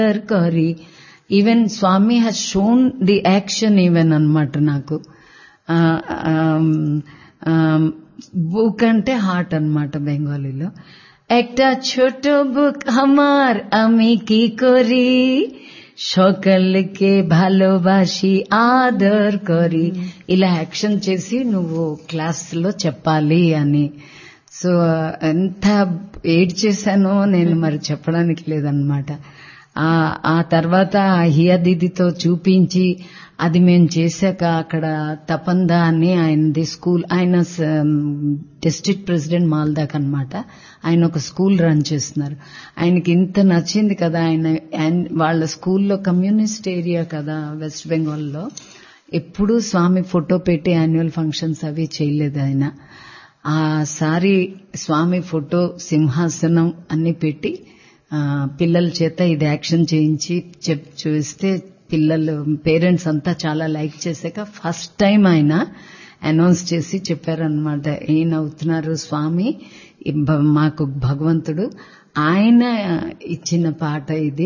కరి even Swami has shown the action even అనమాట నాకు బుక్ అంటే హార్ట్ అనమాట బెంగాలీలో একটা ছোট বুক আমার আমি কি করি সকলকে ভালোবাసి ఆదర్ కరి ఇలా యాక్షన్ చేసి నువ్వు క్లాస్ లో చెప్పాలి అని సో ఎంత ఏడ్ చేశానో నేను మరి చెప్పడానికి లేదనమాట ఆ తర్వాత హియా దీదితో చూపించి అది మేము చేశాక అక్కడ తపందా అని ఆయనది స్కూల్ ఆయన డిస్ట్రిక్ట్ ప్రెసిడెంట్ మాల్దాక్ అనమాట ఆయన ఒక స్కూల్ రన్ చేస్తున్నారు ఆయనకి ఇంత నచ్చింది కదా ఆయన వాళ్ళ స్కూల్లో కమ్యూనిస్ట్ ఏరియా కదా వెస్ట్ బెంగాల్లో ఎప్పుడూ స్వామి ఫోటో పెట్టి యాన్యువల్ ఫంక్షన్స్ అవి చేయలేదు ఆయన ఆ సారి స్వామి ఫోటో సింహాసనం అన్ని పెట్టి పిల్లల చేత ఇది యాక్షన్ చేయించి చెప్ చూస్తే పిల్లలు పేరెంట్స్ అంతా చాలా లైక్ చేశాక ఫస్ట్ టైం ఆయన అనౌన్స్ చేసి చెప్పారనమాట ఏం అవుతున్నారు స్వామి మాకు భగవంతుడు ఆయన ఇచ్చిన పాట ఇది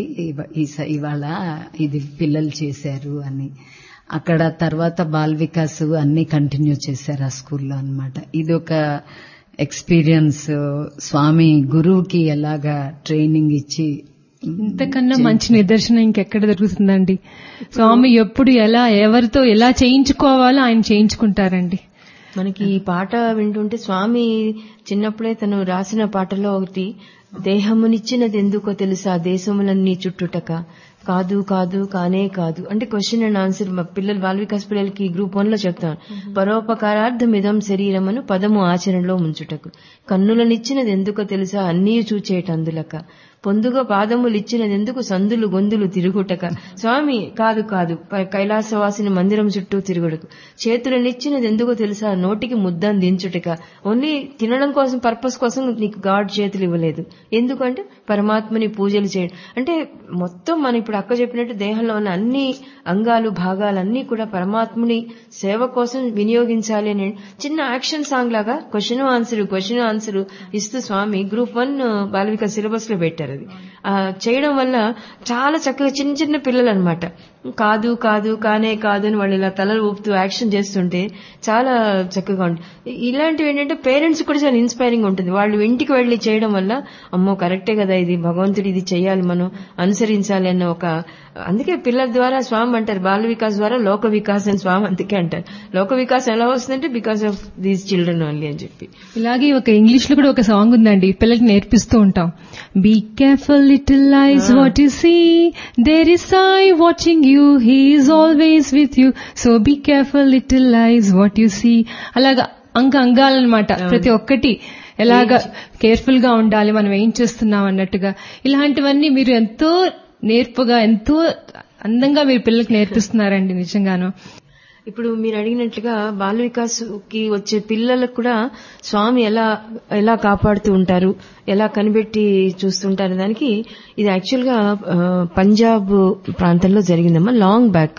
ఇవాళ ఇది పిల్లలు చేశారు అని అక్కడ తర్వాత బాల్ వికాస్ అన్ని కంటిన్యూ చేశారు ఆ స్కూల్లో అనమాట ఇది ఒక ఎక్స్పీరియన్స్ స్వామి గురువుకి ఎలాగా ట్రైనింగ్ ఇచ్చి ఇంతకన్నా మంచి నిదర్శనం ఇంకెక్కడ దొరుకుతుందండి స్వామి ఎప్పుడు ఎలా ఎవరితో ఎలా చేయించుకోవాలో ఆయన చేయించుకుంటారండి మనకి ఈ పాట వింటుంటే స్వామి చిన్నప్పుడే తను రాసిన పాటలో ఒకటి దేహమునిచ్చినది ఎందుకో తెలుసా దేశములన్నీ చుట్టుటక కాదు కాదు కానే కాదు అంటే క్వశ్చన్ అండ్ ఆన్సర్ మా పిల్లలు బాల వికాస్ పిల్లలకి గ్రూప్ వన్ లో చెప్తాను పరోపకారార్థం ఇదం శరీరమును పదము ఆచరణలో ముంచుటకు కన్నులనిచ్చినది ఎందుకో తెలుసా అన్నీ చూచేటందులక పొందుగా పాదములు ఇచ్చినదెందుకు సందులు గొంతులు తిరుగుటక స్వామి కాదు కాదు కైలాసవాసిని మందిరం చుట్టూ తిరుగుడుకు చేతులనిచ్చినది ఎందుకో తెలుసా నోటికి ముద్దం దించుటక ఓన్లీ తినడం కోసం పర్పస్ కోసం నీకు గాడ్ చేతులు ఇవ్వలేదు ఎందుకంటే పరమాత్మని పూజలు చేయడం అంటే మొత్తం మనం ఇప్పుడు అక్క చెప్పినట్టు దేహంలో ఉన్న అన్ని అంగాలు భాగాలన్నీ కూడా పరమాత్ముని సేవ కోసం వినియోగించాలి అని చిన్న యాక్షన్ సాంగ్ లాగా క్వశ్చన్ ఆన్సర్ క్వశ్చన్ ఆన్సర్ ఇస్తూ స్వామి గ్రూప్ వన్ బాలవిక సిలబస్ లో పెట్టారు అది చేయడం వల్ల చాలా చక్కగా చిన్న చిన్న పిల్లలు అనమాట కాదు కాదు కానే కాదు అని వాళ్ళు ఇలా తలలు ఊపుతూ యాక్షన్ చేస్తుంటే చాలా చక్కగా ఉంటుంది ఇలాంటివి ఏంటంటే పేరెంట్స్ కూడా చాలా ఇన్స్పైరింగ్ ఉంటుంది వాళ్ళు ఇంటికి వెళ్లి చేయడం వల్ల అమ్మో కరెక్టే కదా ఇది భగవంతుడు ఇది చేయాలి మనం అనుసరించాలి అన్న ఒక అందుకే పిల్లల ద్వారా స్వామి అంటారు బాల వికాస్ ద్వారా లోక వికాస్ అని స్వామి అందుకే అంటారు లోక వికాసం ఎలా వస్తుందంటే because of these children only అని చెప్పి ఇలాగే ఒక ఇంగ్లీష్ లో కూడా ఒక సాంగ్ ఉందండి పిల్లలకి నేర్పిస్తూ ఉంటాం be careful little eyes what you see there is eye watching you he is always with you so be careful little eyes what you see అలాగా అంక అంగాలన్నమాట ప్రతి ఒక్కటి ఎలాగా కేర్ఫుల్ గా ఉండాలి మనం ఏం చేస్తున్నాం అన్నట్టుగా ఇలాంటివన్నీ మీరు ఎంతో నేర్పుగా ఎంతో అందంగా మీరు పిల్లలకు నేర్పిస్తున్నారండి నిజంగాను ఇప్పుడు మీరు అడిగినట్లుగా బాల వికాస్ కి వచ్చే పిల్లలకు కూడా స్వామి ఎలా ఎలా కాపాడుతూ ఉంటారు ఎలా కనిపెట్టి చూస్తుంటారు దానికి ఇది యాక్చువల్ గా పంజాబ్ ప్రాంతంలో జరిగిందమ్మా లాంగ్ బ్యాక్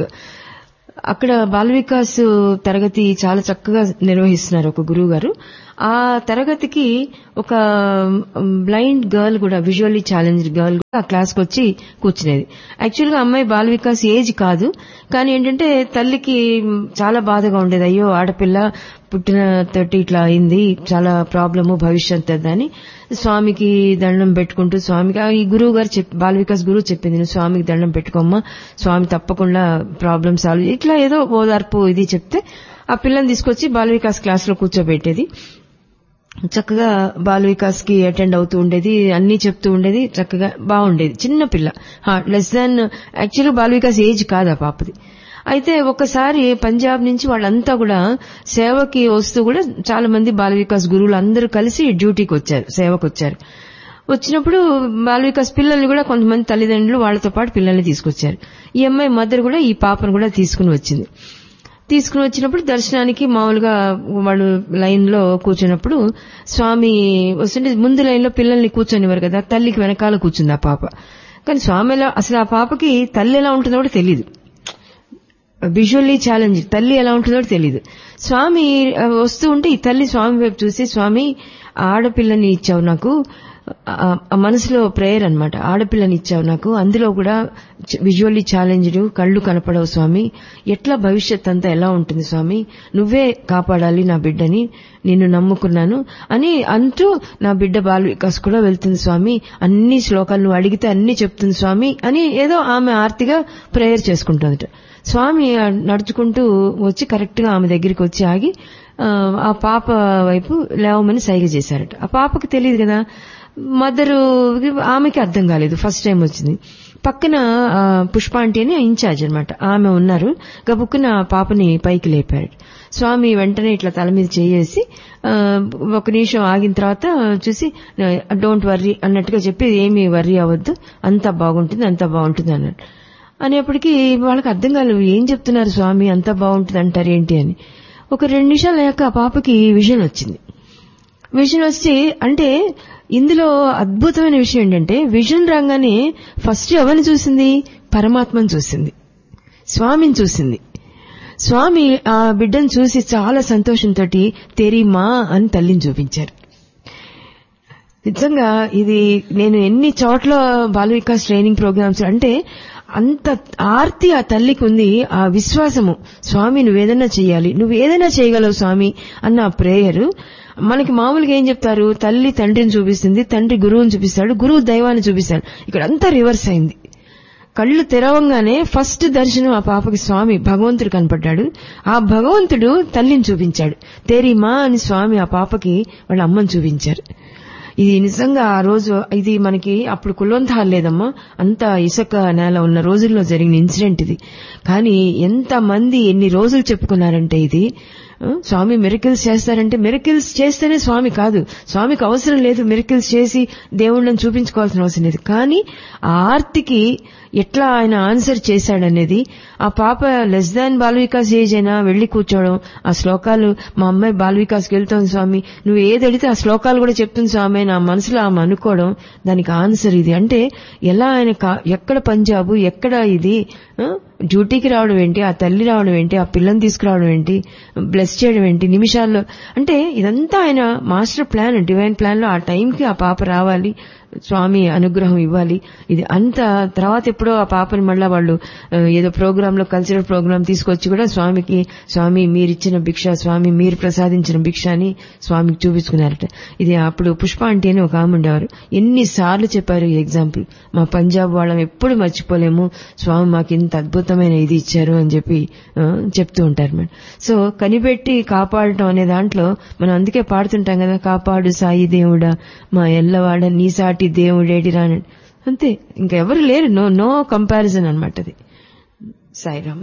అక్కడ బాల వికాస్ తరగతి చాలా చక్కగా నిర్వహిస్తున్నారు ఒక గురువు గారు ఆ తరగతికి ఒక బ్లైండ్ గర్ల్ కూడా విజువల్లీ ఛాలెంజ్డ్ గర్ల్ కూడా ఆ క్లాస్కి వచ్చి కూర్చునేది యాక్చువల్ గా అమ్మాయి బాల వికాస్ ఏజ్ కాదు కానీ ఏంటంటే తల్లికి చాలా బాధగా ఉండేది అయ్యో ఆడపిల్ల పుట్టిన తోటి ఇట్లా అయింది చాలా ప్రాబ్లము భవిష్యత్ అని స్వామికి దండం పెట్టుకుంటూ స్వామికి ఈ గురువు గారు చెప్పి బాల వికాస్ గురువు చెప్పింది నువ్వు స్వామికి దండం పెట్టుకోమ్మా స్వామి తప్పకుండా ప్రాబ్లం సాల్వ్ ఇట్లా ఏదో ఓదార్పు ఇది చెప్తే ఆ పిల్లని తీసుకొచ్చి బాల వికాస్ క్లాస్ లో కూర్చోబెట్టేది చక్కగా బాల వికాస్ కి అటెండ్ అవుతూ ఉండేది అన్ని చెప్తూ ఉండేది చక్కగా బాగుండేది చిన్న పిల్ల లెస్ దాన్ యాక్చువల్గా బాల వికాస్ ఏజ్ కాదు ఆ పాపది అయితే ఒకసారి పంజాబ్ నుంచి వాళ్ళంతా కూడా సేవకి వస్తూ కూడా చాలా మంది బాల వికాస్ గురువులు అందరూ కలిసి డ్యూటీకి వచ్చారు సేవకు వచ్చారు వచ్చినప్పుడు బాల వికాస్ పిల్లల్ని కూడా కొంతమంది తల్లిదండ్రులు వాళ్ళతో పాటు పిల్లల్ని తీసుకొచ్చారు ఈ అమ్మాయి మదర్ కూడా ఈ పాపను కూడా తీసుకుని వచ్చింది తీసుకుని వచ్చినప్పుడు దర్శనానికి మామూలుగా వాళ్ళు లైన్ లో కూర్చున్నప్పుడు స్వామి వస్తుంటే ముందు లైన్ లో పిల్లల్ని కూర్చొనివ్వరు కదా తల్లికి వెనకాల కూర్చుంది ఆ పాప కానీ స్వామి ఎలా అసలు ఆ పాపకి తల్లి ఎలా ఉంటుందో కూడా తెలియదు విజువల్లీ ఛాలెంజ్ తల్లి ఎలా ఉంటుందో తెలియదు స్వామి వస్తూ ఉంటే ఈ తల్లి స్వామి వైపు చూసి స్వామి ఆడపిల్లని ఇచ్చావు నాకు ఆ- ఆ మనసులో ప్రేయర్ అన్నమాట ఆడపిల్లని ఇచ్చావు నాకు అందులో కూడా విజువల్లీ ఛాలెంజ్డ్ కళ్ళు కనపడవు స్వామి ఎట్లా భవిష్యత్ అంతా ఎలా ఉంటుంది స్వామి నువ్వే కాపాడాలి నా బిడ్డని నిన్ను నమ్ముకున్నాను అని అంటూ నా బిడ్డ బాల వికాస్ కూడా వెళ్తుంది స్వామి అన్ని శ్లోకాలు నువ్వు అడిగితే అన్ని చెప్తుంది స్వామి అని ఏదో ఆమె ఆర్తిగా ప్రేయర్ చేసుకుంటుందట స్వామి నడుచుకుంటూ వచ్చి కరెక్ట్ గా ఆమె దగ్గరికి వచ్చి ఆగి ఆ, ఆ పాప వైపు లేవమని సైగ చేశారట ఆ పాపకి తెలియదు కదా మదరు ఆమెకి అర్థం కాలేదు ఫస్ట్ టైం వచ్చింది పక్కన ఆ, పుష్ప ఆంటీ అని ఇన్ఛార్జ్ అనమాట ఆమె ఉన్నారు గబుక్కున ఆ పాపని పైకి లేపారు స్వామి వెంటనే ఇట్లా తల మీద చేయేసి ఆ, ఒక నిమిషం ఆగిన తర్వాత చూసి డోంట్ వర్రీ అన్నట్టుగా చెప్పి ఏమీ వర్రీ అవ్వద్దు అంతా బాగుంటుంది అంతా బాగుంటుంది అన్నాడు అనేప్పటికీ వాళ్ళకి అర్థం కాలేదు ఏం చెప్తున్నారు స్వామి అంతా బాగుంటుంది అంటారు ఏంటి అని ఒక రెండు నిమిషాలు అయ్యాక ఆ పాపకి విజన్ వచ్చింది విజన్ వచ్చి అంటే ఇందులో అద్భుతమైన విషయం ఏంటంటే విజన్ రాగానే ఫస్ట్ ఎవరిని చూసింది పరమాత్మను చూసింది స్వామిని చూసింది స్వామి ఆ బిడ్డను చూసి చాలా సంతోషంతో తెరి మా అని తల్లిని చూపించారు నిజంగా ఇది నేను ఎన్ని చోట్ల బాల వికాస్ ట్రైనింగ్ ప్రోగ్రామ్స్ అంటే అంత ఆర్తి ఆ తల్లికి ఉంది ఆ విశ్వాసము స్వామి నువ్వు ఏదైనా చేయాలి నువ్వు ఏదైనా చేయగలవు స్వామి అన్న ఆ ప్రేయర్ మనకి మామూలుగా ఏం చెప్తారు తల్లి తండ్రిని చూపిస్తుంది తండ్రి గురువుని చూపిస్తాడు గురువు దైవాన్ని చూపిస్తాడు ఇక్కడ అంతా రివర్స్ అయింది కళ్ళు తెరవంగానే ఫస్ట్ దర్శనం ఆ పాపకి స్వామి భగవంతుడు కనపడ్డాడు ఆ భగవంతుడు తల్లిని చూపించాడు తేరి మా అని స్వామి ఆ పాపకి వాళ్ళ అమ్మని చూపించారు ఇది నిజంగా ఆ రోజు ఇది మనకి అప్పుడు కుల్వంతాలు లేదమ్మా అంత ఇసుక నేల ఉన్న రోజుల్లో జరిగిన ఇన్సిడెంట్ ఇది కానీ ఎంత మంది ఎన్ని రోజులు చెప్పుకున్నారంటే ఇది ఆ, స్వామి మెరికల్స్ చేస్తారంటే మెరికల్స్ చేస్తేనే స్వామి కాదు స్వామికి అవసరం లేదు మెరికల్స్ చేసి దేవుళ్ళని చూపించుకోవాల్సిన అవసరం లేదు కానీ ఆ ఆర్తికి ఎట్లా ఆయన ఆన్సర్ చేశాడనేది ఆ పాప less than Bala Vikas age అయినా వెళ్లి కూర్చోవడం ఆ శ్లోకాలు మా అమ్మాయి బాల వికాస్కి వెళ్తాను స్వామి నువ్వు ఏది అడిగితే ఆ శ్లోకాలు కూడా చెప్తుంది స్వామి నా మనసులో ఆమె అనుకోవడం దానికి ఆన్సర్ ఇది అంటే ఎలా ఆయన కా- ఎక్కడ పంజాబు ఎక్కడ ఇది ఆ? డ్యూటీకి రావడం ఏంటి ఆ తల్లి రావడం ఏంటి ఆ పిల్లని తీసుకురావడం ఏంటి బ్లెస్ చేయడం ఏంటి నిమిషాల్లో అంటే ఇదంతా ఆయన మాస్టర్ ప్లాన్ డివైన్ ప్లాన్ లో ఆ టైంకి ఆ పాప రావాలి స్వామి అనుగ్రహం ఇవ్వాలి ఇది అంత తర్వాత ఎప్పుడో ఆ పాపని మళ్ళా వాళ్ళు ఆ, ఏదో ప్రోగ్రామ్ లో కల్చరల్ ప్రోగ్రామ్ తీసుకొచ్చి కూడా స్వామికి స్వామి మీరిచ్చిన భిక్ష స్వామి మీరు ప్రసాదించిన భిక్ష అని స్వామికి చూపించుకున్నారట ఇది అప్పుడు పుష్ప అంటే అని ఒక ఆమె ఉండేవారు ఎన్నిసార్లు చెప్పారు ఈ ఎగ్జాంపుల్ మా పంజాబ్ వాళ్ళం ఎప్పుడు మర్చిపోలేము స్వామి మాకు ఇంత అద్భుతమైన ఇది ఇచ్చారు అని చెప్పి ఆ, చెప్తూ ఉంటారు మేడం సో కనిపెట్టి కాపాడటం అనే దాంట్లో మనం అందుకే పాడుతుంటాం కదా కాపాడు సాయి దేవుడా మా ఎల్లవాడ నీ సాటి దేవుడేటి రాని అంతే ఇంకా ఎవరు లేరు నో నో కంపారిజన్ అనమాట అది సాయిరామ్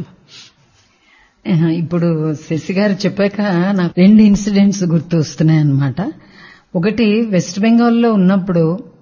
ఆహా, ఇప్పుడు శశి గారు చెప్పాక నాకు రెండు ఇన్సిడెంట్స్ గుర్తు వస్తున్నాయి అనమాట ఒకటి వెస్ట్ బెంగాల్లో ఉన్నప్పుడు